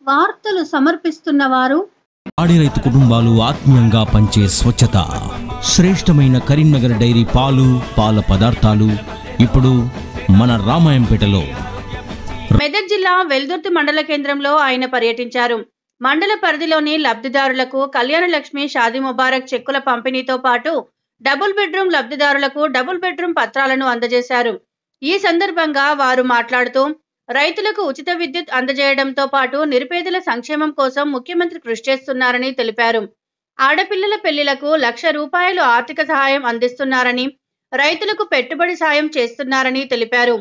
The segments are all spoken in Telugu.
వార్తలు సమర్పిస్తున్న వారు పాడి రైతు కుటుంబాలు ఆత్మీయంగా పంచే స్వచ్ఛత శ్రేష్టమైన కరీంనగర్ డైరీ పాలు పాల పదార్థాలు ఇప్పుడు మన రామాయంపేటలో మెదక్ జిల్లా వెల్దుర్తి మండల కేంద్రంలో ఆయన పర్యటించారు మండల పరిధిలోని లబ్ధిదారులకు కళ్యాణ లక్ష్మి షాదీ ముబారక్ చెక్కుల పంపిణీతో పాటు డబుల్ బెడ్రూమ్ లబ్ధిదారులకు డబుల్ బెడ్రూమ్ పత్రాలను అందజేశారు ఈ సందర్భంగా వారు మాట్లాడుతూ రైతులకు ఉచిత విద్యుత్ అందజేయడంతో పాటు నిరుపేదల సంక్షేమం కోసం ముఖ్యమంత్రి కృషి చేస్తున్నారని తెలిపారు ఆడపిల్లల పెళ్లిలకు లక్ష రూపాయలు ఆర్థిక సహాయం అందిస్తున్నారని రైతులకు పెట్టుబడి సాయం చేస్తున్నారని తెలిపారు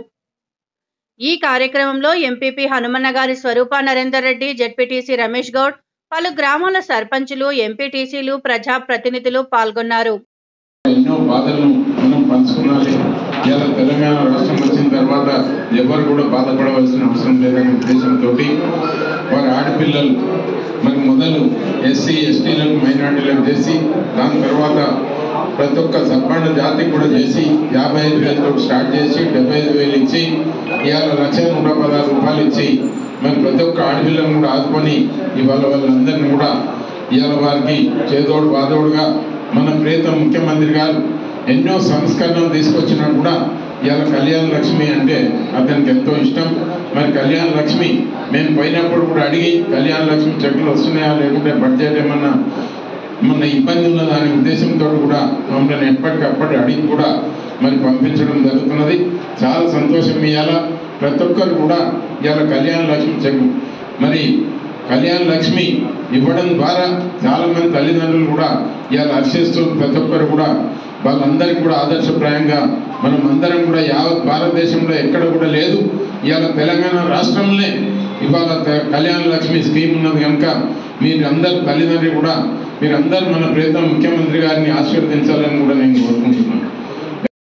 ఈ కార్యక్రమంలో ఎంపీపీ హనుమన్న గారి స్వరూప నరేందర్ రెడ్డి జెడ్పీటీసీ రమేష్ గౌడ్ పలు గ్రామాల సర్పంచులు ఎంపీటీసీలు ప్రజా ప్రతినిధులు పాల్గొన్నారు ఎన్నో బాధలను మనం పంచుకున్నాలి ఇలా తెలంగాణ రాష్ట్రం వచ్చిన తర్వాత ఎవరు కూడా బాధపడవలసిన అవసరం లేదనే ఉద్దేశంతో వారి ఆడపిల్లలు మరి మొదలు ఎస్సీ ఎస్టీలను మైనార్టీలకు చేసి దాని తర్వాత ప్రతి ఒక్క సబ్బండ జాతికి కూడా చేసి యాభై ఐదు వేలతో స్టార్ట్ చేసి డెబ్బై ఐదు వేలు ఇచ్చి ఇవాళ లక్ష నూట పదహారు రూపాయలు ఇచ్చి మరి ప్రతి ఒక్క ఆడపిల్లను కూడా ఆదుకొని ఇవాళ వాళ్ళందరినీ కూడా ఇవాళ వారికి చేదోడు బాదోడుగా మన ప్రియతమ ముఖ్యమంత్రి గారు ఎన్నో సంస్కరణలు తీసుకొచ్చినా కూడా ఇవాళ కళ్యాణ లక్ష్మి అంటే అతనికి ఎంతో ఇష్టం మరి కళ్యాణ లక్ష్మి మేము పోయినప్పుడు కూడా అడిగి కళ్యాణ లక్ష్మి చెక్కులు వస్తున్నాయా లేకుంటే బడ్జెట్ ఏమన్నా మొన్న ఇబ్బంది ఉన్నదా అనే ఉద్దేశంతో కూడా మమ్మల్ని ఎప్పటికప్పటి అడిగి కూడా మరి పంపించడం జరుగుతున్నది చాలా సంతోషం ఇవాళ ప్రతి ఒక్కరు కూడా ఇవాళ కళ్యాణ లక్ష్మి చెక్కు మరి కళ్యాణ లక్ష్మి ఇవ్వడం ద్వారా చాలా మంది తల్లిదండ్రులు కూడా ఇవాళ హర్షిస్తూ ప్రతి ఒక్కరు కూడా వాళ్ళందరికీ కూడా ఆదర్శప్రాయంగా మనం అందరం కూడా యావత్ భారతదేశంలో ఎక్కడ కూడా లేదు ఇవాళ తెలంగాణ రాష్ట్రంలోనే ఇవాళ క- కళ్యాణ లక్ష్మి స్కీమ్ ఉన్నది కనుక మీరు అందరు తల్లిదండ్రులు కూడా మీరందరూ మన ప్రియతమ ముఖ్యమంత్రి గారిని ఆశీర్వదించాలని కూడా నేను కోరుతున్నాను